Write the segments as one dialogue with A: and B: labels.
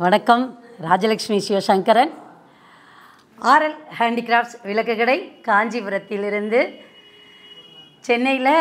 A: வணக்கம் Rajalakshmi Sivasankaran RL handicrafts விளக்கு கடை காஞ்சிபுரத்திலிருந்து சென்னையில்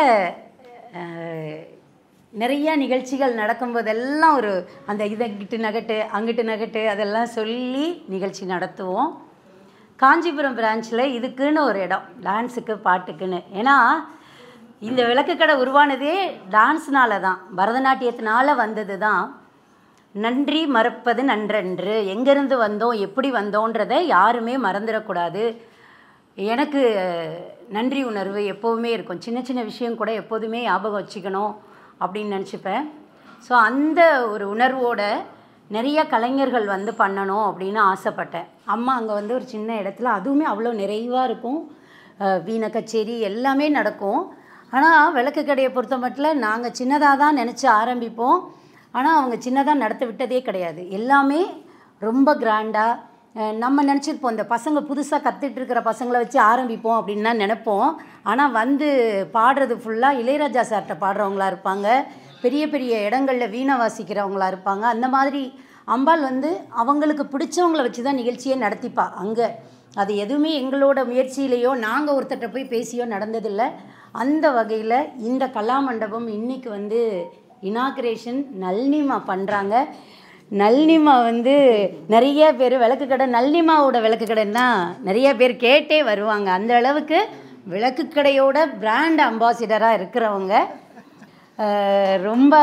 A: நிறைய நிகழ்ச்சிகள் நடக்கும்போதெல்லாம் ஒரு அந்த இதை இங்கிட்டு நகட்டு அங்கிட்டு நகட்டு அதெல்லாம் சொல்லி நிகழ்ச்சி நடத்துவோம் காஞ்சிபுரம் பிரான்ச்சில் இதுக்குன்னு ஒரு இடம் டான்ஸுக்கு பாட்டுக்குன்னு ஏன்னா இந்த விளக்கு கடை உருவானதே டான்ஸ்னால தான் பரதநாட்டியத்தினால வந்தது தான் நன்றி மறப்பது நன்றன்று எங்கேருந்து வந்தோம் எப்படி வந்தோன்றதை யாருமே மறந்துடக்கூடாது எனக்கு நன்றி உணர்வு எப்போவுமே இருக்கும் சின்ன சின்ன விஷயம் கூட எப்போதுமே ஞாபகம் வச்சுக்கணும் அப்படின்னு நினச்சிப்பேன் ஸோ அந்த ஒரு உணர்வோட நிறைய கலைஞர்கள் வந்து பண்ணணும் அப்படின்னு ஆசைப்பட்டேன் அம்மா அங்கே வந்து ஒரு சின்ன இடத்துல அதுவுமே அவ்வளோ நிறைவாக இருக்கும் அஹ் வீணை கச்சேரி எல்லாமே நடக்கும் ஆனால் விளக்கு கடையை பொறுத்த மட்டும் நாங்கள் சின்னதாக தான் நினச்சி ஆரம்பிப்போம் ஆனால் அவங்க சின்னதாக நடத்த விட்டதே கிடையாது எல்லாமே ரொம்ப கிராண்டாக நம்ம நினச்சிருப்போம் இந்த பசங்க புதுசாக கற்றுட்டு இருக்கிற பசங்களை வச்சு ஆரம்பிப்போம் அப்படின்னு தான் நினைப்போம் ஆனால் வந்து பாடுறது ஃபுல்லாக இளையராஜா சார்கிட்ட பாடுறவங்களா இருப்பாங்க பெரிய பெரிய இடங்களில் வீணை வாசிக்கிறவங்களா இருப்பாங்க அந்த மாதிரி அம்பாள் வந்து அவங்களுக்கு பிடிச்சவங்கள வச்சு தான் நிகழ்ச்சியே நடத்திப்பா அங்கே அது எதுவுமே எங்களோட முயற்சியிலையோ நாங்கள் ஒருத்தர்கிட்ட போய் பேசியோ நடந்ததில்லை அந்த வகையில் இந்த கலா மண்டபம் இன்னைக்கு வந்து இனாக்ரேஷன் நல்னிமா பண்ணுறாங்க நல்னிமா வந்து நிறைய பேர் விளக்கு கடை நல்னிமாவோட விளக்கு கடைன்னு தான் நிறைய பேர் கேட்டே வருவாங்க அந்த அளவுக்கு விளக்கு கடையோட பிராண்ட் அம்பாசிடராக இருக்கிறவங்க அஹ், ரொம்ப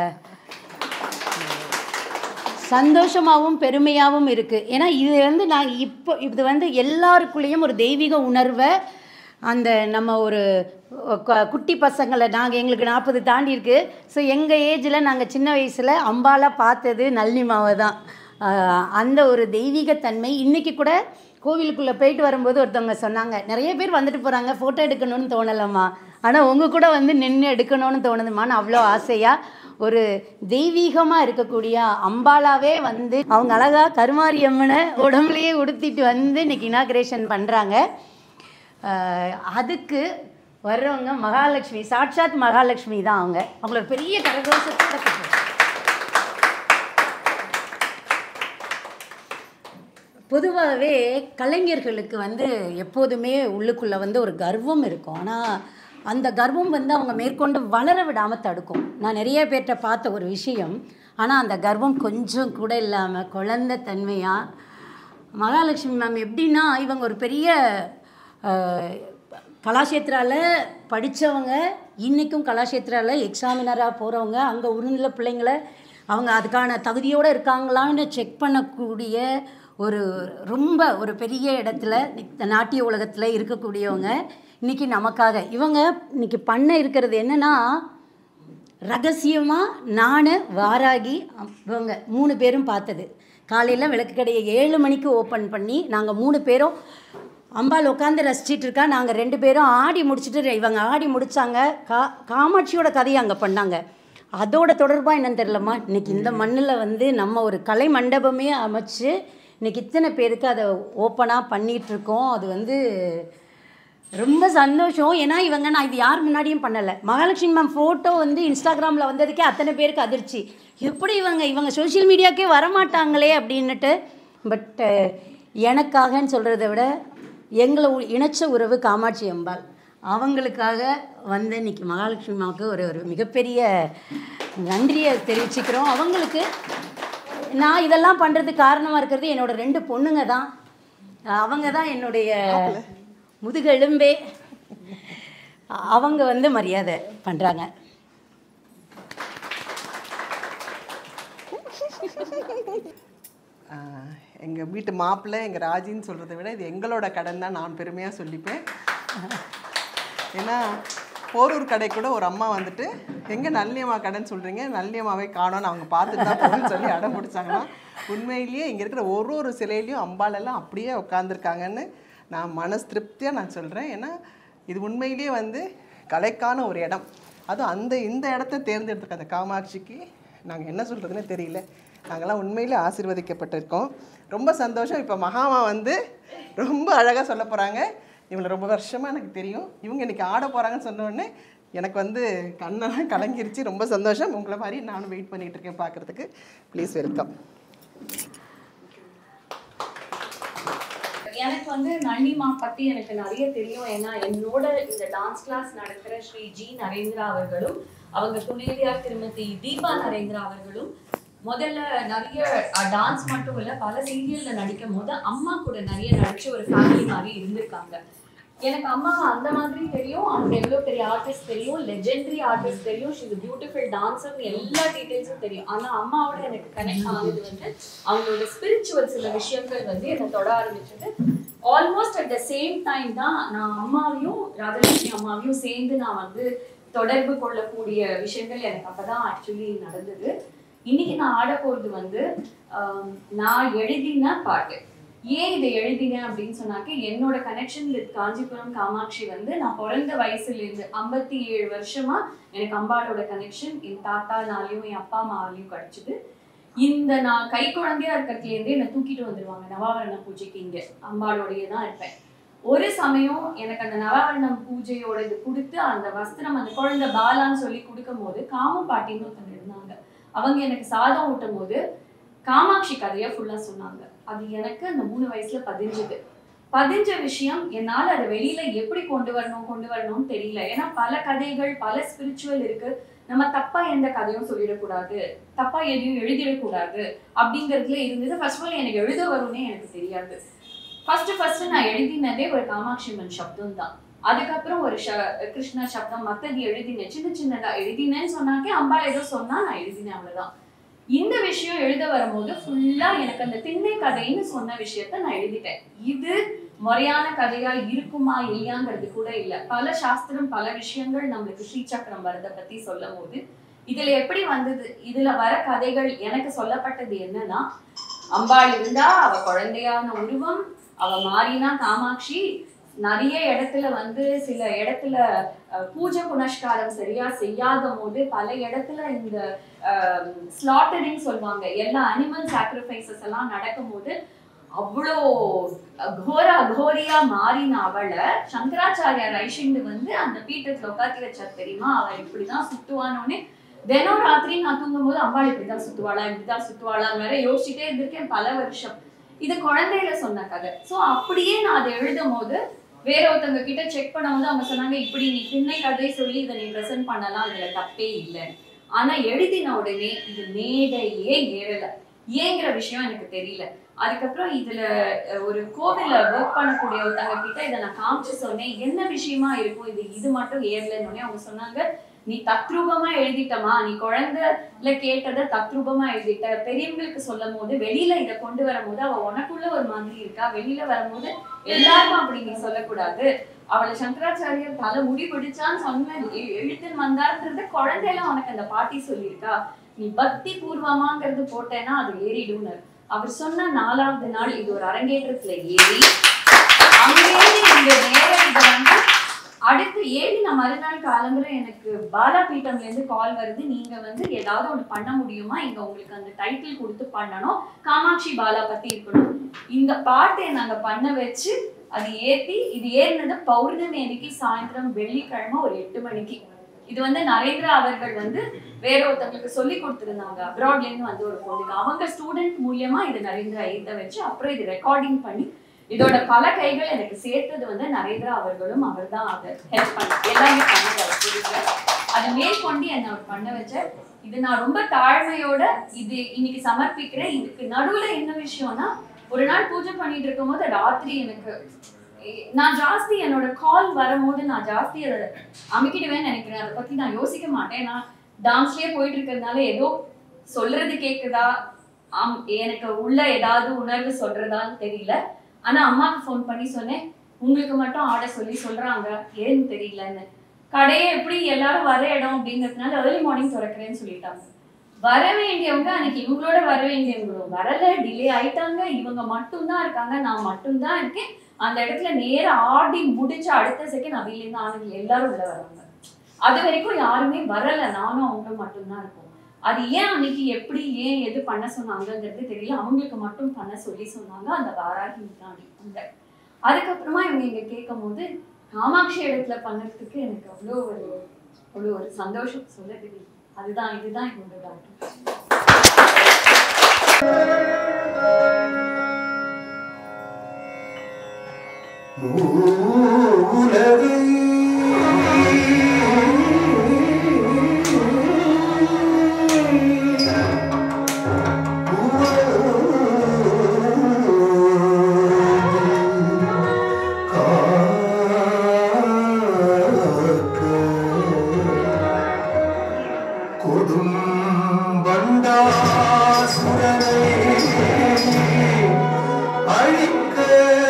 A: சந்தோஷமாகவும் பெருமையாகவும் இருக்குது ஏன்னா இது வந்து நான் இப்போ இது வந்து எல்லாருக்குள்ளேயும் ஒரு தெய்வீக உணர்வை அந்த நம்ம ஒரு கு- குட்டி பசங்களை நாங்கள் எங்களுக்கு நாற்பது தாண்டி இருக்கு ஸோ எங்கள் ஏஜில் நாங்கள் சின்ன வயசில் அம்பாலா பார்த்தது நளினிமாவை தான் ஆஹ் அந்த ஒரு தெய்வீகத்தன்மை இன்றைக்கி கூட கோவிலுக்குள்ளே போயிட்டு வரும்போது ஒருத்தவங்க சொன்னாங்க நிறைய பேர் வந்துட்டு போகிறாங்க ஃபோட்டோ எடுக்கணும்னு தோணலம்மா ஆனால் உங்கள் கூட வந்து நின்று எடுக்கணும்னு தோணுதுமான்னு அவ்வளோ ஆசையாக ஒரு தெய்வீகமாக இருக்கக்கூடிய அம்பாலாவே வந்து அவங்க அழகாக கருமாரியம்மனை உடம்புலையே உடுத்திட்டு வந்து இன்னைக்கு இனாக்ரேஷன் பண்ணுறாங்க அதுக்கு வர்றவங்க மகாலட்சுமி சாட்சாத் மகாலட்சுமி தான் அவங்க அவங்களோட பெரிய கரகோஷத்தோட கூப்பிடுறோம். பொதுவாகவே கலைஞர்களுக்கு வந்து எப்போதுமே உள்ளுக்குள்ளே வந்து ஒரு கர்வம் இருக்கும் ஆனால் அந்த கர்வம் வந்து அவங்க மேற்கொண்டு வளர விடாமல் தடுக்கும் நான் நிறைய பேர்கிட்ட பார்த்த ஒரு விஷயம் ஆனால் அந்த கர்வம் கொஞ்சம் கூட இல்லாமல் குழந்தை தன்மையாக மகாலட்சுமி மேம் எப்படின்னா இவங்க ஒரு பெரிய அஹ், கலாஷேத்ரால படித்தவங்க இன்றைக்கும் கலாஷேத்ரால எக்ஸாமினராக போகிறவங்க அங்கே உள்ள பிள்ளைங்கள அவங்க அதுக்கான தகுதியோடு இருக்காங்களான்னு செக் பண்ணக்கூடிய ஒரு ரொம்ப ஒரு பெரிய இடத்துல இந்த நாட்டிய உலகத்தில் இருக்கக்கூடியவங்க இன்றைக்கி நமக்காக இவங்க இன்னைக்கு பண்ண இருக்கிறது என்னென்னா ரகசியமாக நான் வாராகி அம்- இவங்க மூணு பேரும் பார்த்தது காலையில் விளக்கு கடையை ஏழு மணிக்கு ஓப்பன் பண்ணி நாங்கள் மூணு பேரும் அம்பாள் உட்காந்து ரசிச்சிட்டு இருக்கா நாங்கள் ரெண்டு பேரும் ஆடி முடிச்சுட்டு இவங்க ஆடி முடிச்சாங்க கா காமாட்சியோட கதையை அங்கே பண்ணாங்க அதோட தொடர்பாக என்னன்னு தெரியலம்மா இன்னைக்கு இந்த மண்ணில் வந்து நம்ம ஒரு கலை மண்டபமே அமைச்சு இன்னைக்கு இத்தனை பேருக்கு அதை ஓப்பனாக பண்ணிகிட்டு இருக்கோம் அது வந்து ரொம்ப சந்தோஷம் ஏன்னா இவங்க நான் இது யார் முன்னாடியும் பண்ணலை மகாலட்சுமி மேம் ஃபோட்டோ வந்து இன்ஸ்டாகிராமில் வந்ததுக்கே அத்தனை பேருக்கு அதிர்ச்சி எப்படி இவங்க இவங்க சோஷியல் மீடியாக்கே வரமாட்டாங்களே அப்படின்னுட்டு பட் எனக்காகன்னு சொல்கிறத விட எங்களை உ- இணைச்ச உறவு காமாட்சி அம்பாள் அவங்களுக்காக வந்து இன்னைக்கு மகாலட்சுமி அம்மாவுக்கு ஒரு ஒரு மிகப்பெரிய நன்றியை தெரிவிச்சுக்கிறோம் அவங்களுக்கு நான் இதெல்லாம் பண்ணுறதுக்கு காரணமாக இருக்கிறது என்னோட ரெண்டு பொண்ணுங்க தான் அவங்க தான் என்னுடைய முதுகெலும்பே அவங்க வந்து மரியாதை பண்ணுறாங்க
B: எங்கள் வீட்டு மாப்பிள்ளை எங்கள் ராஜின்னு சொல்கிறத விட இது எங்களோட கடன் தான் நான் பெருமையாக சொல்லிப்பேன் ஏன்னா போரூர் கடை கூட ஒரு அம்மா வந்துட்டு எங்கே நல்லியம்மா கடைன்னு சொல்கிறீங்க நல்லியம்மாவே காணோன்னு அவங்க பார்த்துட்டு தான் போகணும்னு சொல்லி அடம் பிடிச்சாங்கன்னா உண்மையிலேயே இங்கே இருக்கிற ஒரு ஒரு சிலையிலையும் அம்பாலெல்லாம் அப்படியே உட்காந்துருக்காங்கன்னு நான் மனசு திருப்தியாக நான் சொல்கிறேன் ஏன்னா இது உண்மையிலேயே வந்து கலைக்கான ஒரு இடம் அதுவும் அந்த இந்த இடத்த தேர்ந்தெடுத்துக்க அந்த காமாட்சிக்கு நாங்கள் என்ன சொல்கிறதுனே தெரியல நாங்கள்லாம் உண்மையிலே ஆசீர்வதிக்கப்பட்டிருக்கோம் ரொம்ப சந்தோஷம் இப்போ மகாமா வந்து ரொம்ப அழகாக சொல்ல போகிறாங்க இவங்களை ரொம்ப வருஷமாக எனக்கு தெரியும் இவங்க இன்னைக்கு ஆட போகிறாங்கன்னு சொன்ன உடனே எனக்கு வந்து கண்ணெல்லாம் கலங்கிருச்சு ரொம்ப சந்தோஷம் உங்களை மாதிரி நானும் வெயிட் பண்ணிகிட்டு இருக்கேன் பார்க்குறதுக்கு ப்ளீஸ் வெல்கம்
C: எனக்கு வந்து நளினிமா பத்தி எனக்கு நிறைய தெரியும் ஏன்னா என்னோட இந்த டான்ஸ் கிளாஸ் நடக்கிற ஸ்ரீ ஜி நரேந்திரா அவர்களும் அவங்க துணைவியார் திருமதி தீபா நரேந்திரா அவர்களும் முதல்ல நிறைய டான்ஸ் மட்டும் இல்ல பல சீரியல்ல நடிக்கும் போது அம்மா கூட நிறைய நடிச்சு ஒரு ஃபேமிலி மாதிரி இருந்திருக்காங்க எனக்கு அம்மா அந்த மாதிரி தெரியும் அவங்க எவ்வளோ பெரிய ஆர்டிஸ்ட் தெரியும் லெஜெண்டரி ஆர்டிஸ்ட் தெரியும் ஷி பியூட்டிஃபுல் டான்ஸர் எல்லா டீட்டெயில்ஸும் தெரியும் ஆனா அம்மாவோட எனக்கு கனெக்ட் ஆனது வந்து அவங்களோட ஸ்பிரிச்சுவல் சில விஷயங்கள் வந்து என்னை தொட ஆரம்பிச்சது almost at the same time தான் நான் அம்மாவையும் ராஜலட்சுமி அம்மாவையும் சேர்ந்து நான் வந்து தொடர்பு கொள்ளக்கூடிய விஷயங்கள் எனக்கு அப்பதான் ஆக்சுவலி நடந்தது இன்னைக்கு நான் ஆட போறது வந்து ஆம், நான் எழுதின பாட்டு ஏன் இதை எழுதினேன் அப்படின்னு சொன்னாக்க என்னோட கனெக்ஷன் வித் காஞ்சிபுரம் காமாட்சி வந்து நான் பிறந்த வயசுல இருந்து ஐம்பத்தி ஏழு வருஷமா எனக்கு அம்பாளோட கனெக்ஷன் என் தாத்தானாலையும் என் அப்பா அம்மாவாலையும் கிடைச்சது இந்த நான் கை குழந்தையா இருக்கிறதுல இருந்தே என்னை தூக்கிட்டு வந்துருவாங்க நவாவரண பூஜைக்கு இங்க அம்பாளோடயே தான் இருப்பேன் ஒரு சமயம் எனக்கு அந்த நவாவரணம் பூஜையோட இது கொடுத்து அந்த வஸ்திரம் அந்த குழந்தை பாலான்னு சொல்லி கொடுக்கும் போது காமம் பாட்டின்னு ஒருத்தங்க இருந்தாங்க அவங்க எனக்கு சாதம் ஊட்டும் போது காமாட்சி கதையை ஃபுல்லா சொன்னாங்க அது எனக்கு அந்த மூணு வயசுல பதிஞ்சுது பதிஞ்ச விஷயம் என்னால அதை வெளியில எப்படி கொண்டு வரணும் கொண்டு வரணும்னு தெரியல ஏன்னா பல கதைகள் பல ஸ்பிரிச்சுவல் இருக்கு நம்ம தப்பா எந்த கதையும் சொல்லிடக்கூடாது தப்பா எதையும் எழுதிடக்கூடாது அப்படிங்கிறதுல இருந்தது ஃபர்ஸ்ட் ஆஃப் ஆல் எனக்கு எழுத வரும்னே எனக்கு தெரியாது ஃபர்ஸ்ட் ஃபர்ஸ்ட் நான் எழுதினதே ஒரு காமாட்சி அம்மன் சப்தம் தான் அதுக்கப்புறம் ஒரு ஷ கிருஷ்ண சப்தம் மத்தது எழுதினேன் சின்ன சின்னதா எழுதினேன்னு சொன்னாக்கே அம்பாள் ஏதோ சொன்னா நான் எழுதினேன் அவ்வளவுதான் இந்த விஷயம் எழுத வரும்போது ஃபுல்லா எனக்கு அந்த திண்ணை கதைன்னு சொன்ன விஷயத்த நான் எழுதிட்டேன் இது முறையான கதையா இருக்குமா இல்லையாங்கிறது கூட இல்ல பல சாஸ்திரம் பல விஷயங்கள் நம்மளுக்கு ஸ்ரீசக்கரம் வரதை பத்தி சொல்லும் போது இதுல எப்படி வந்தது இதுல வர கதைகள் எனக்கு சொல்லப்பட்டது என்னன்னா அம்பாள் இருந்தா அவ குழந்தையான உருவம் அவ மாறினா காமாட்சி நிறைய இடத்துல வந்து சில இடத்துல அஹ், பூஜை புனஸ்காரம் சரியா செய்யாத போது பல இடத்துல இந்த ஸ்லாட்டரிங் சொல்லுவாங்க எல்லா அனிமல் சாக்ரிஃபைசஸ் எல்லாம் நடக்கும்போது அவ்வளோ கோர அகோரியா மாறின அவளை சங்கராச்சாரியார் ஐஷிண்டு வந்து அந்த பீட்டத்துல உட்காத்தி வச்சார் தெரியுமா அவ இப்படிதான் சுத்துவானோடனே தினம் ராத்திரி நான் தூங்கும்போது அம்பாள் இப்படிதான் சுத்துவாளா இப்படிதான் சுத்துவாளான்னு வேற யோசிச்சுட்டே இருந்திருக்கேன் பல வருஷம் இது குழந்தையில சொன்ன கதை சோ அப்படியே நான் அதை எழுதும் போது வேற ஒருத்தவங்க கிட்ட செக் பண்ணும்போது அவங்க சொன்னாங்க இப்படி நீ திண்ணை கதை சொல்லி இதை நீ ப்ரெசென்ட் பண்ணலாம் அதுல தப்பே இல்லை ஆனா எழுதின உடனே இது மேடையே ஏறல ஏங்கிற விஷயம் எனக்கு தெரியல அதுக்கப்புறம் இதுல அஹ், ஒரு கோவில்ல ஒர்க் பண்ணக்கூடிய ஒருத்தவங்க கிட்ட இதை நான் காமிச்சு சொன்னேன் என்ன விஷயமா இருக்கும் இது இது மட்டும் ஏறலன்னு உடனே அவங்க சொன்னாங்க நீ தத்ரூபமா எழுதிட்டமா நீ குழந்தைல கேட்டதை தத்ரூபமா எழுதிட்ட பெரியவங்களுக்கு சொல்லும் போது வெளியில இதை கொண்டு வரும்போது அவ உனக்குள்ள ஒரு மாதிரி இருக்கா வெளியில வரும்போது எல்லாருக்கும் அப்படி நீ சொல்லக்கூடாது அவளை சங்கராச்சாரியர் தலை முடி பிடிச்சான்னு சொன்ன எ- எழுத்துன்னு வந்தாருன்றது குழந்தையெல்லாம் உனக்கு அந்த பாட்டி சொல்லியிருக்கா நீ பக்தி பூர்வமாங்கிறது போட்டேன்னா அது ஏறிடும்னு அவர் சொன்ன நாலாவது நாள் இது ஒரு அரங்கேற்றத்துல ஏறி அங்கேயிருந்து இந்த நேரம் இதை வந்து அடுத்து ஏறி நான் மறுநாள் காலம்புற எனக்கு பாலா பீட்டம்ல இருந்து கால் வருது நீங்க வந்து ஏதாவது ஒண்ணு பண்ண முடியுமா இங்க உங்களுக்கு அந்த டைட்டில் கொடுத்து பண்ணணும் காமாட்சி பாலா பத்தி இருக்கணும் இந்த பாட்டை நாங்க பண்ண வச்சு அது ஏத்தி இது ஏறினது பௌர்ணமி அன்னைக்கு சாயந்தரம் வெள்ளிக்கிழமை ஒரு எட்டு மணிக்கு இது வந்து நரேந்திரா அவர்கள் வந்து வேற ஒருத்தவங்களுக்கு சொல்லி கொடுத்திருந்தாங்க அப்ராட்ல இருந்து வந்து ஒரு பொண்ணுக்கு அவங்க ஸ்டூடெண்ட் மூலியமா இது நரேந்திரா எழுத வச்சு அப்புறம் இது ரெக்கார்டிங் பண்ணி இதோட பல கைகள் எனக்கு சேர்த்தது வந்து நரேந்திரா அவர்களும் அவர் தான் அதை ஹெல்ப் பண்ண எல்லாமே பண்ணது அவர் புரியல அது மேற்கொண்டு என்னை அவர் பண்ண வச்ச இது நான் ரொம்ப தாழ்மையோட இது இன்னைக்கு சமர்ப்பிக்கிறேன் இதுக்கு நடுவுல என்ன விஷயம்னா ஒரு நாள் பூஜை பண்ணிட்டு இருக்கும்போது ராத்திரி எனக்கு எ- நான் ஜாஸ்தி என்னோட கால் வரும்போது நான் ஜாஸ்தி அதை அமைக்கிடுவேன்னு நினைக்கிறேன் அதை பத்தி நான் யோசிக்க மாட்டேன் நான் டான்ஸ்லயே போயிட்டு இருக்கிறதுனால ஏதோ சொல்றது கேக்குதா ஆம் எனக்கு உள்ள ஏதாவது உணர்வு சொல்றதான்னு தெரியல ஆனா அம்மாக்கு ஃபோன் பண்ணி சொன்னேன் உங்களுக்கு மட்டும் ஆட சொல்லி சொல்றாங்க ஏன்னு தெரியலன்னு கடையை எப்படி எல்லாரும் வர இடம் அப்படிங்கிறதுனால ஏர்லி மார்னிங் திறக்கிறேன்னு சொல்லிட்டாங்க வர வேண்டியவங்க அன்னைக்கு இவங்களோட வர வேண்டியவங்களும் வரல டிலே ஆயிட்டாங்க இவங்க மட்டும்தான் இருக்காங்க நான் மட்டும்தான் இருக்கேன் அந்த இடத்துல நேரா ஆடி முடிச்ச அடுத்த செகண்ட் அவையிலேருந்து ஆனவங்க எல்லாரும் உள்ள வராங்க அது வரைக்கும் யாருமே வரல நானும் அவங்களும் மட்டும்தான் இருக்கோம் அது ஏன் அன்னைக்கு எப்படி ஏன் எது பண்ண சொன்னாங்கங்கிறது தெரியல அவங்களுக்கு மட்டும் பண்ண சொல்லி சொன்னாங்க அந்த வாராகி முன்னாடி அந்த அதுக்கப்புறமா இவங்க இங்க கேட்கும் போது காமாட்சி இடத்துல பண்ணதுக்கு எனக்கு அவ்வளோ ஒரு அவ்வளோ ஒரு சந்தோஷம் சொல்ல தெரியல அதுதான் இதுதான் என்னோட டாக்டர்
D: கொடும் வண்டாசுரனை அழிக்க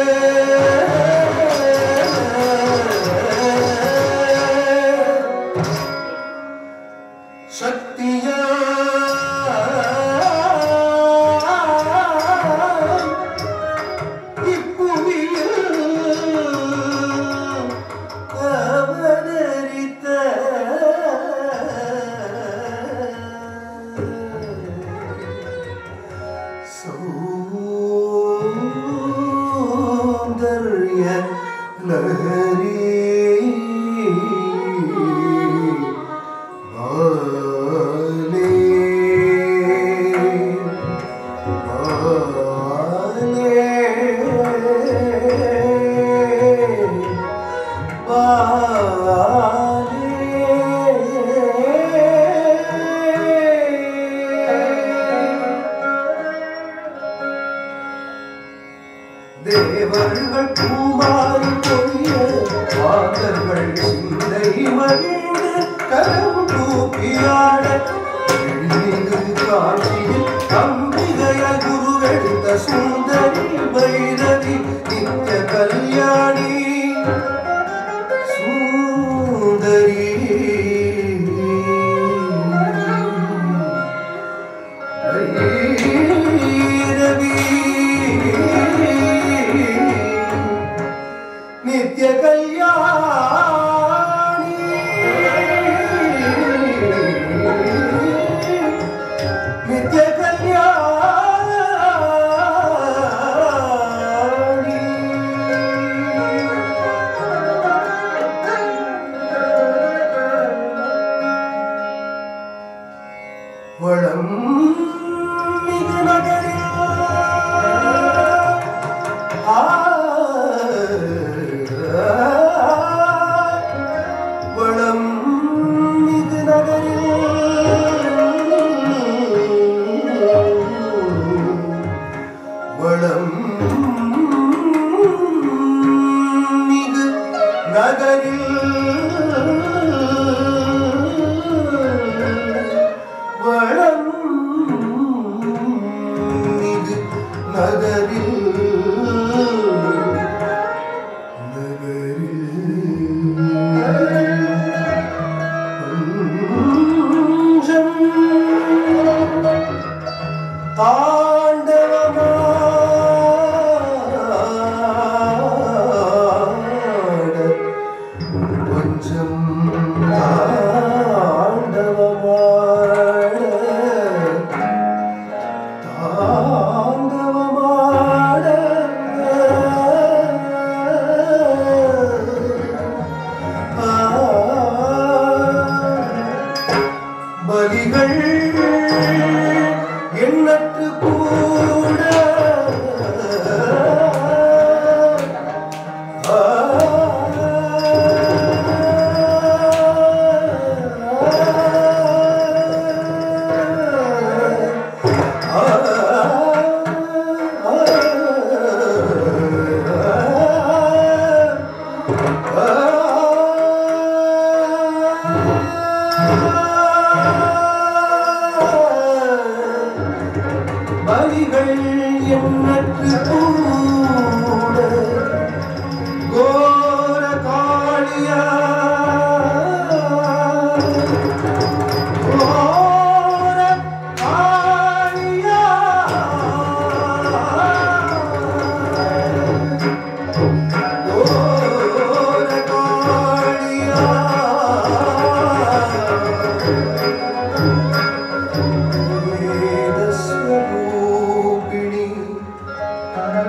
D: சக்தியா இப்புவியில் அவதரித்த சௌந்தர்ய லஹரி பாலே பாலே தேவர்கள் பூமாரி பொழிய மாதர்கள் சிந்தை மகிழ்ந்து கரம் தூக்கியாட எழிலு காட்சியில் அம்பிகைய குருவெடுத்த சுந்தரி பைரவி நித்ய கல்யாணி சுந்தரி பைரவி நித்ய கல்யாணி நித்ய வளம் மிகு நகரில் ஆ வளம் மிகு நகரில் வளம் மிகு நகரில் வளம் மிகு நகரில் கொஞ்சம் பலிகள் எண்ணற்று கூட பலிகள் எண்ணற்று கூட கோர காளியா கோர காளியா கோர காளியா வேதஸ்வரூபிணி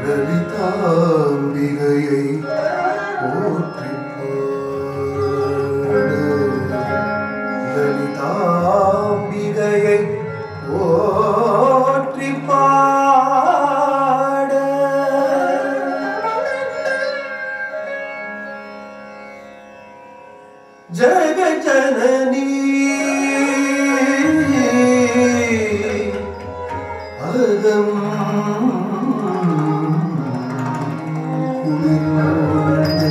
D: லலிதாம்பிகையை போற்றி லலிதாம்பிகையை போற்றி பாட ஜகஜனனி அகம் குளிர்ந்த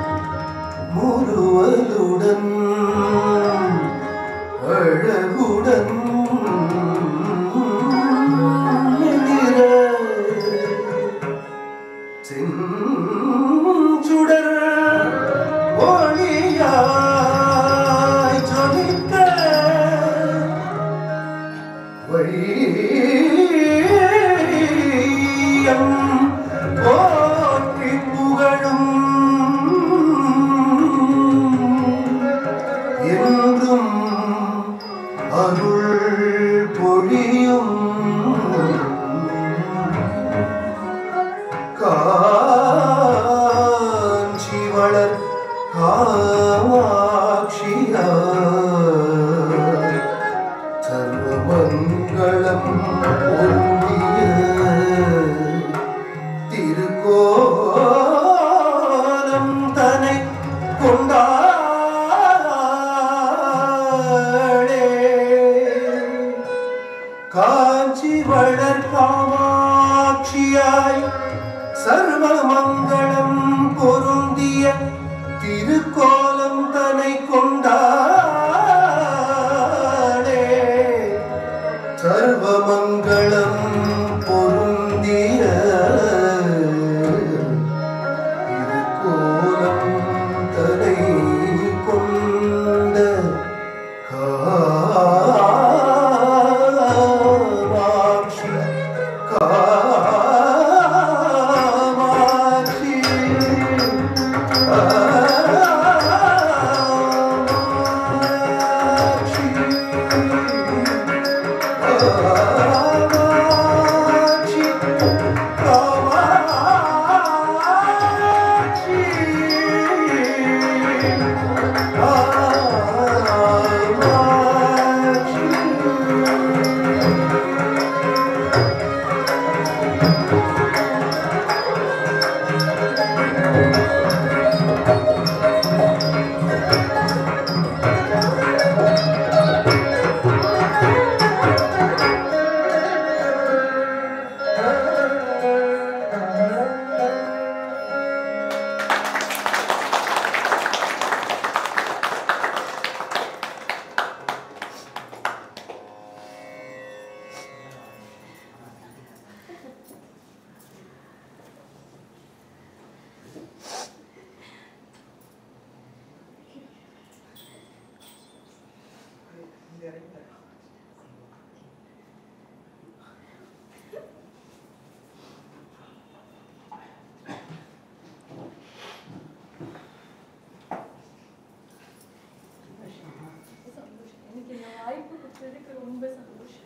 D: முருவலுடன் அழகுடன் எதிர செஞ்சுடர் ஒளியாய் ஜொலிக்க வையம் போற்றி புகழும் என்றும் அருள் பொழியும் காஞ்சி வளர் காமாட்சியா சர்வமங்களம் பொருந்திய திருக்கோலம் தனை கொண்டாடே காஞ்சி வளர் காமாட்சியாய் சர்வமங்களம் பொருந்திய திருக்கோலம் தனை கொண்டாடே சர்வமங்களம் பொருந்திய திருக்கோலம் தனை கொண்ட காமாட்சி காமாட்சி காமாட்சி
C: சந்தோஷம் எனக்கு இந்த வாய்ப்பு கொடுத்ததுக்கு ரொம்ப சந்தோஷம்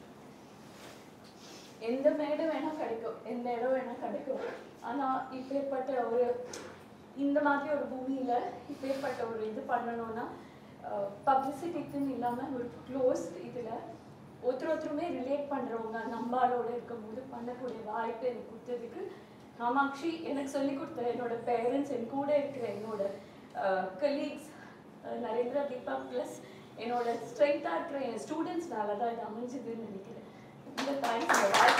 C: எந்த மேடை வேணா கிடைக்கும் எந்த இடம் வேணா கிடைக்கும் ஆனா இப்பேற்பட்ட ஒரு இந்த மாதிரி ஒரு பூமியில இப்பேற்பட்ட ஒரு இது பண்ணணும்னா பப்ளிசிட்டிக்குன்னு இல்லாம ஒரு க்ளோஸ் இதுல ஒருத்தர் ஒருத்தருமே ரிலேட் பண்றவங்க நம்பாளோட இருக்கும்போது பண்ணக்கூடிய வாய்ப்பு எனக்கு கொடுத்ததுக்கு காமாட்சி எனக்கு சொல்லி கொடுத்த என்னோட பேரண்ட்ஸ் என் கூட இருக்கிற என்னோட கலீக்ஸ் நரேந்திரா தீபா ப்ளஸ் என்னோட ஸ்ட்ரென்த்தாக இருக்கிற என் ஸ்டூடெண்ட்ஸ்னால தான் இது அமைஞ்சதுன்னு நினைக்கிறேன் இந்த தேங்க்ஸ்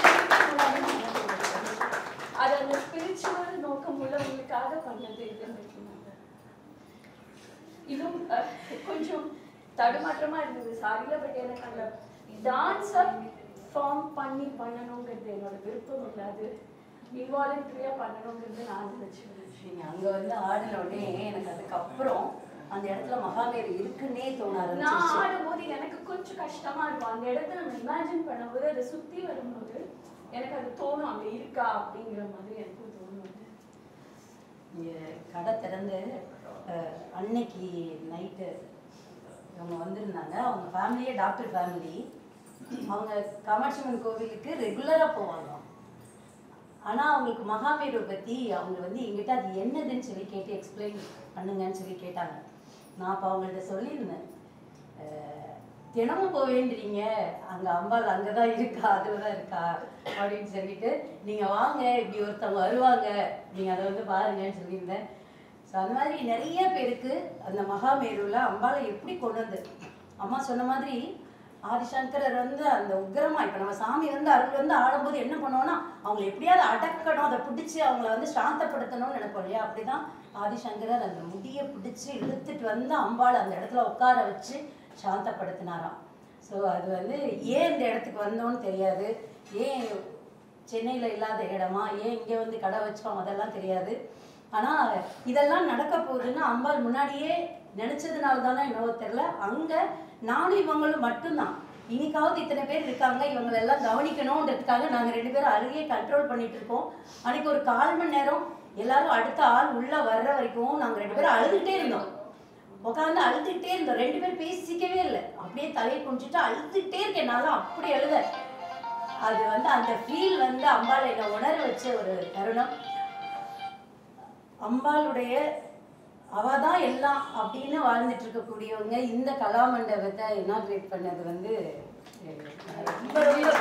C: அது அந்த ஸ்பிரிச்சுவல் நோக்கம் உள்ளவங்களுக்காக பண்ணது இதுன்னு நினைக்கிறேன் இதுவும் அஹ், கொஞ்சம் தடுமாற்றமா இருந்தது சாரியில பட் எனக்கு அந்த டான்ஸை ஃபார்ம் பண்ணி பண்ணணுங்கிறது என்னோட விருப்பம் இல்லை அது இன்வாலண்ட்ரியா பண்ணணுங்கிறது நான் நினைச்சேன்
A: நீங்க அங்க வந்து ஆடின உடனே எனக்கு அதுக்கப்புறம் அந்த இடத்துல மகாமேரு இருக்குன்னே தோண
C: நான்
A: ஆரம்பிச்சிருச்சு
C: ஆடும்போது எனக்கு கொஞ்சம் கஷ்டமா இருக்கும் அந்த இடத்துல நம்ம இமேஜின் பண்ணும்போது அதை சுத்தி வரும்போது எனக்கு அது தோணும் அங்க இருக்கா அப்படிங்கிற மாதிரி எனக்கும் தோணும்
A: இங்க கடை திறந்து அஹ், அன்னைக்கு நைட்டு அவங்க வந்திருந்தாங்க அவங்க ஃபேமிலியே டாக்டர் ஃபேமிலி அவங்க காமாட்சி அம்மன் கோவிலுக்கு ரெகுலராக போவாங்க ஆனால் அவங்களுக்கு மகாமேருவை பற்றி அவங்க வந்து எங்கிட்ட அது என்னதுன்னு சொல்லி கேட்டு எக்ஸ்பிளைன் பண்ணுங்கன்னு சொல்லி கேட்டாங்க நான் அப்போ அவங்கள்ட்ட சொல்லியிருந்தேன் அஹ், தினமும் போவேன்றீங்க அங்கே அம்பாள் அங்கே தான் இருக்கா அதில் தான் இருக்கா அப்படின்னு சொல்லிட்டு நீங்கள் வாங்க இப்படி ஒருத்தவங்க வருவாங்க நீங்கள் அதை வந்து பாருங்கன்னு சொல்லியிருந்தேன் ஸோ அந்த மாதிரி நிறைய பேருக்கு அந்த மகாமேருவில் அம்பாளை எப்படி கொண்டு வந்து அம்மா சொன்ன மாதிரி ஆதிசங்கரர் வந்து அந்த உக்கிரமா இப்போ நம்ம சாமி வந்து அருள் வந்து ஆடும்போது என்ன பண்ணுவோம்னா அவங்களை எப்படியாவது அடக்கணும் அதை பிடிச்சி அவங்கள வந்து சாந்தப்படுத்தணும்னு நினைப்போம் இல்லையா அப்படிதான் ஆதிசங்கரர் அந்த முடியை பிடிச்சி இழுத்துட்டு வந்து அம்பாளை அந்த இடத்துல உட்கார வச்சு சாந்தப்படுத்தினாராம் ஸோ அது வந்து ஏன் இந்த இடத்துக்கு வந்தோன்னு தெரியாது ஏன் சென்னையில் இல்லாத இடமா ஏன் இங்கே வந்து கடை வச்சோம் அதெல்லாம் தெரியாது ஆனால் இதெல்லாம் நடக்க போகுதுன்னு அம்பாள் முன்னாடியே நினச்சதுனால தானே என்னவோ தெரில அங்கே நானும் இவங்களும் மட்டும்தான் இன்னைக்காவது இத்தனை பேர் இருக்காங்க இவங்களை எல்லாம் கவனிக்கணுன்றதுக்காக நாங்கள் ரெண்டு பேரும் அருகே கண்ட்ரோல் பண்ணிட்டு இருக்கோம் அன்னைக்கு ஒரு கால் மணி நேரம் எல்லாரும் அடுத்த ஆள் உள்ளே வர்ற வரைக்கும் நாங்கள் ரெண்டு பேரும் அழுதுகிட்டே இருந்தோம் உட்காந்து அழுதுகிட்டே இருந்தோம் ரெண்டு பேரும் பேசிக்கவே இல்லை அப்படியே தலையை குனிச்சிட்டு அழுதுகிட்டே இருக்கேன் நான் அப்படி அழுத அது வந்து அந்த ஃபீல் வந்து அம்பாளை என்னை உணர வச்ச ஒரு தருணம் அம்பாளுடைய அவ தான் எல்லாம் அப்படின்னு வாழ்ந்துட்டு இருக்கக்கூடியவங்க இந்த கலாமண்டபத்தை இனாகிரேட் பண்ணது வந்து அஹ், ரொம்ப ரொம்ப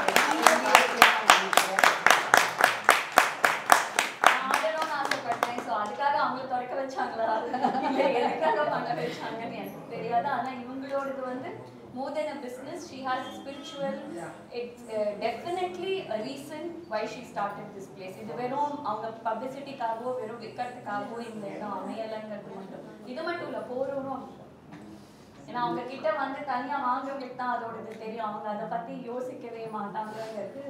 C: நான் ஆடணும்னு ஆசைப்பட்டேன் ஸோ அதுக்காக அவங்கள திறக்க வச்சாங்களா இல்லை எதுக்காக பண்ண வச்சாங்கன்னு எனக்கு தெரியாது ஆனா இவங்களோடது வந்து more than a business she has a spiritual it's uh, definitely a reason why she started this place இது வெறும் அவங்க பப்ளிசிட்டிக்காகவோ வெறும் விற்கிறதுக்காகவோ இந்த இடம் அமையலைங்கிறது மட்டும் இது மட்டும் இல்லை போறவரும் ஏன்னா அவங்க கிட்ட வந்து தனியா வாங்குறவங்களுக்கு தான் அதோடது தெரியும் அவங்க அதை பத்தி யோசிக்கவே மாட்டாங்கிறது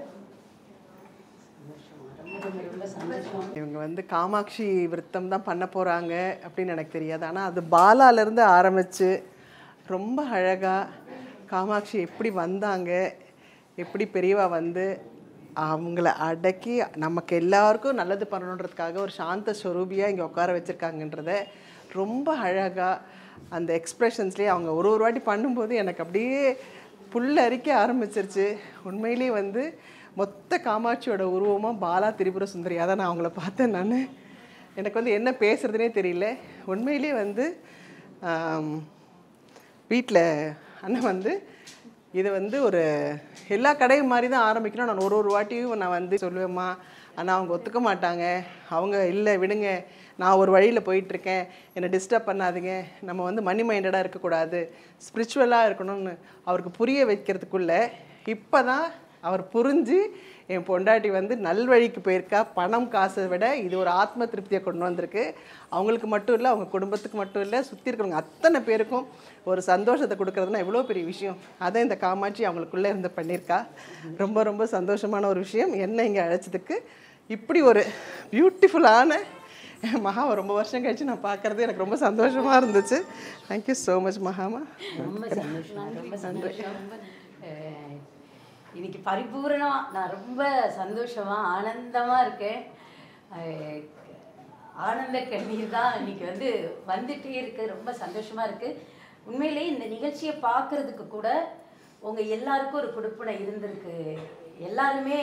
A: ரொம்ப ரொம்ப ரொம்ப சந்தோஷம்
B: இவங்க வந்து காமாட்சி விருத்தம் தான் பண்ண போகிறாங்க அப்படின்னு எனக்கு தெரியாது ஆனால் அது பாலாலேருந்து ஆரம்பித்து ரொம்ப அழகாக காமாட்சி எப்படி வந்தாங்க எப்படி பெரியவா வந்து அவங்கள அடக்கி நமக்கு எல்லாருக்கும் நல்லது பண்ணணுன்றதுக்காக ஒரு சாந்த ஸ்வரூபியாக இங்கே உட்கார வச்சுருக்காங்கன்றத ரொம்ப அழகாக அந்த எக்ஸ்ப்ரெஷன்ஸ்லேயே அவங்க ஒரு ஒரு வாட்டி பண்ணும்போது எனக்கு அப்படியே புல்லரிக்க ஆரம்பிச்சிருச்சு உண்மையிலேயே வந்து மொத்த காமாட்சியோட உருவமாக பாலா திரிபுர சுந்தரியாக தான் நான் அவங்கள பார்த்தேன் நான் எனக்கு வந்து என்ன பேசுறதுனே தெரியல உண்மையிலேயே வந்து வீட்டில் அண்ணன் வந்து இது வந்து ஒரு எல்லா கடையும் மாதிரி தான் ஆரம்பிக்கணும் நான் ஒரு ஒரு வாட்டியும் நான் வந்து சொல்லுவேம்மா ஆனால் அவங்க ஒத்துக்க மாட்டாங்க அவங்க இல்லை விடுங்க நான் ஒரு வழியில் போயிட்டுருக்கேன் என்னை டிஸ்டர்ப் பண்ணாதீங்க நம்ம வந்து மணி மைண்டடாக இருக்கக்கூடாது ஸ்பிரிச்சுவலாக இருக்கணும்னு அவருக்கு புரிய வைக்கிறதுக்குள்ளே இப்போ தான் அவர் புரிஞ்சு என் பொண்டாட்டி வந்து நல்வழிக்கு போயிருக்கா பணம் காசை விட இது ஒரு ஆத்ம திருப்தியை கொண்டு வந்திருக்கு அவங்களுக்கு மட்டும் இல்லை அவங்க குடும்பத்துக்கு மட்டும் இல்லை சுற்றி இருக்கிறவங்க அத்தனை பேருக்கும் ஒரு சந்தோஷத்தை கொடுக்கறதுனா எவ்வளோ பெரிய விஷயம் அதை இந்த காமாட்சி அவங்களுக்குள்ளே இருந்து பண்ணியிருக்கா ரொம்ப ரொம்ப சந்தோஷமான ஒரு விஷயம் என்ன இங்கே அழைச்சதுக்கு இப்படி ஒரு பியூட்டிஃபுல்லான மகாவை ரொம்ப வருஷம் கழிச்சு நான் பார்க்கறது எனக்கு ரொம்ப சந்தோஷமாக இருந்துச்சு தேங்க்யூ ஸோ மச் மகாமா
A: ரொம்ப சந்தோஷம் ரொம்ப சந்தோஷம் அஹ், இன்னைக்கு பரிபூரணமா நான் ரொம்ப சந்தோஷமா ஆனந்தமா இருக்கேன் அஹ், ஆனந்த கண்ணீர் தான் இன்னைக்கு வந்து வந்துட்டே இருக்கு ரொம்ப சந்தோஷமா இருக்கு உண்மையிலேயே இந்த நிகழ்ச்சியை பார்க்கறதுக்கு கூட உங்க எல்லாருக்கும் ஒரு கொடுப்பனை இருந்திருக்கு எல்லாருமே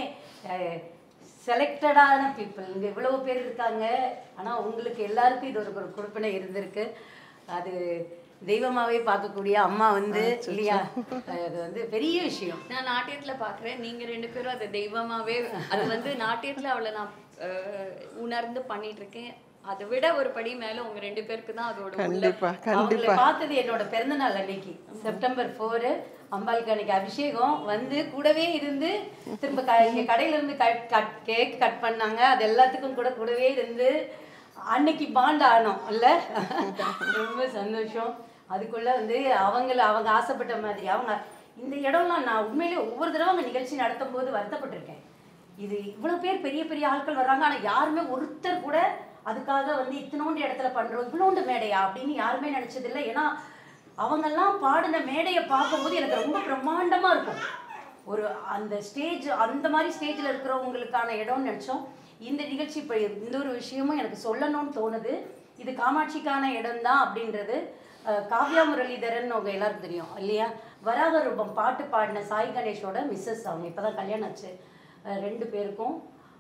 A: செலக்டடான பீப்புள் இங்கே இவ்வளவு பேர் இருக்காங்க ஆனால் உங்களுக்கு எல்லாருக்கும் இது ஒரு ஒரு கொடுப்பனை இருந்திருக்கு அது தெய்வமாவே பார்க்கக்கூடிய அம்மா வந்து இல்லையா அது வந்து பெரிய விஷயம்
C: நான் நாட்டியத்துல பாக்குறேன் நீங்க ரெண்டு பேரும் அதை தெய்வமாவே அது வந்து நாட்டியத்துல அவளை நான் அஹ், உணர்ந்து பண்ணிட்டு இருக்கேன் அதை விட ஒரு படி மேல உங்க ரெண்டு பேருக்கு தான் அதோட உள்ள
B: கண்டிப்பாக
A: அவங்களை
B: கண்டிப்பாக
A: பார்த்தது என்னோட பிறந்த நாள் அன்னைக்கு செப்டம்பர் ஃபோரு அம்பாளுக்கு அன்னைக்கு அபிஷேகம் வந்து கூடவே இருந்து திரும்ப க இங்கே கடையில இருந்து கட் கட் கேக் கட் பண்ணாங்க அது எல்லாத்துக்கும் கூட கூடவே இருந்து அன்னைக்கு பாண்ட் ஆனோம் இல்ல ரொம்ப சந்தோஷம் அதுக்குள்ள வந்து அவங்கள அவங்க ஆசைப்பட்ட மாதிரி அவங்க இந்த இடம்லாம் நான் உண்மையிலே ஒவ்வொரு தடவை அவங்க நிகழ்ச்சி நடத்தும் போது வருத்தப்பட்டிருக்கேன் இது இவ்வளவு பேர் பெரிய பெரிய ஆட்கள் வர்றாங்க ஆனா யாருமே ஒருத்தர் கூட அதுக்காக வந்து இத்தனோண்டு இடத்துல பண்றோம் இவ்வளோண்டு மேடையா அப்படின்னு யாருமே நினைச்சதில்லை ஏன்னா அவங்கெல்லாம் பாடின மேடையை பார்க்கும்போது எனக்கு ரொம்ப பிரம்மாண்டமா இருக்கும் ஒரு அந்த ஸ்டேஜ் அந்த மாதிரி ஸ்டேஜில் இருக்கிறவங்களுக்கான இடம்னு நினச்சோம் இந்த நிகழ்ச்சி இப்போ இந்த ஒரு விஷயமும் எனக்கு சொல்லணும்னு தோணுது இது காமாட்சிக்கான இடம் தான் அப்படின்றது அஹ், காவ்யா முரளிதரன் அவங்க எல்லாருக்கும் தெரியும் இல்லையா வராக ரூபம் பாட்டு பாடின சாய் கணேஷோட மிஸ்ஸஸ் அவங்க இப்போ தான் கல்யாணம் ஆச்சு அஹ், ரெண்டு பேருக்கும்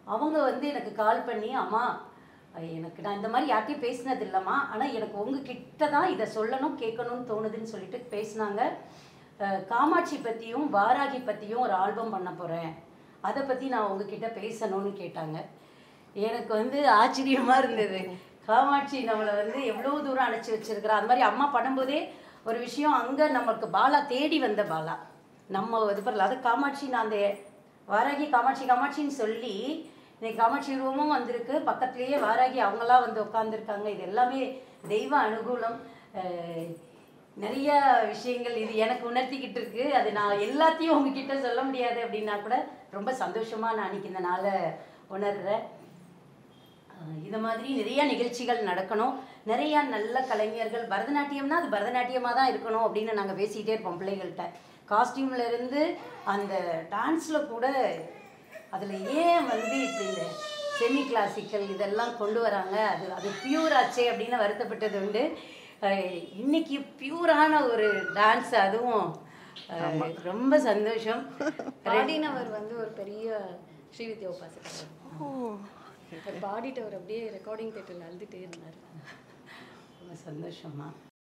A: அவங்க வந்து எனக்கு கால் பண்ணி அம்மா எனக்கு நான் இந்த மாதிரி யார்ட்டையும் பேசினது இல்லைம்மா ஆனால் எனக்கு உங்ககிட்ட தான் இதை சொல்லணும் கேட்கணும்னு தோணுதுன்னு சொல்லிட்டு பேசினாங்க அஹ் காமாட்சி பற்றியும் வாராகி பற்றியும் ஒரு ஆல்பம் பண்ண போகிறேன் அதை பற்றி நான் உங்ககிட்ட பேசணும்னு கேட்டாங்க எனக்கு வந்து ஆச்சரியமாக இருந்தது காமாட்சி நம்மளை வந்து எவ்வளோ தூரம் அணைச்சி வச்சிருக்கிறா அந்த மாதிரி அம்மா பண்ணும்போதே ஒரு விஷயம் அங்கே நமக்கு பாலா தேடி வந்த பாலா நம்ம இது பண்ணல அது காமாட்சி நான் அந்த வாராகி காமாட்சி காமாட்சின்னு சொல்லி இன்னைக்கு காமாட்சி உருவமும் வந்திருக்கு பக்கத்துலேயே வாராகி அவங்களாம் வந்து உட்காந்துருக்காங்க இது எல்லாமே தெய்வ அனுகூலம் அஹ் நிறைய விஷயங்கள் இது எனக்கு உணர்த்திக்கிட்டு இருக்கு அது நான் எல்லாத்தையும் உங்ககிட்ட சொல்ல முடியாது அப்படின்னா கூட ரொம்ப சந்தோஷமா நான் அன்னைக்கு இந்த நாளை உணர்றேன் அஹ் இது மாதிரி நிறைய நிகழ்ச்சிகள் நடக்கணும் நிறைய நல்ல கலைஞர்கள் பரதநாட்டியம்னா அது பரதநாட்டியமாக தான் இருக்கணும் அப்படின்னு நாங்கள் பேசிக்கிட்டே இருப்போம் பிள்ளைகள்கிட்ட காஸ்டியூம்ல இருந்து அந்த டான்ஸில் கூட அதில் ஏன் வந்து இப்படி இந்த செமி கிளாசிக்கல் இதெல்லாம் கொண்டு வராங்க அது அது பியூர் ஆச்சே அப்படின்னு வருத்தப்பட்டது உண்டு அஹ் இன்னைக்கு பியூரான ஒரு டான்ஸ் அதுவும் அஹ் ரொம்ப சந்தோஷம்
E: பாடினவர் வந்து ஒரு பெரிய ஸ்ரீவித்யா உபாசகர் அவர் பாடிட்டு அவர் அப்படியே ரெக்கார்டிங் தேட்டரில் அழுதுட்டே இருந்தார்
A: ரொம்ப சந்தோஷமா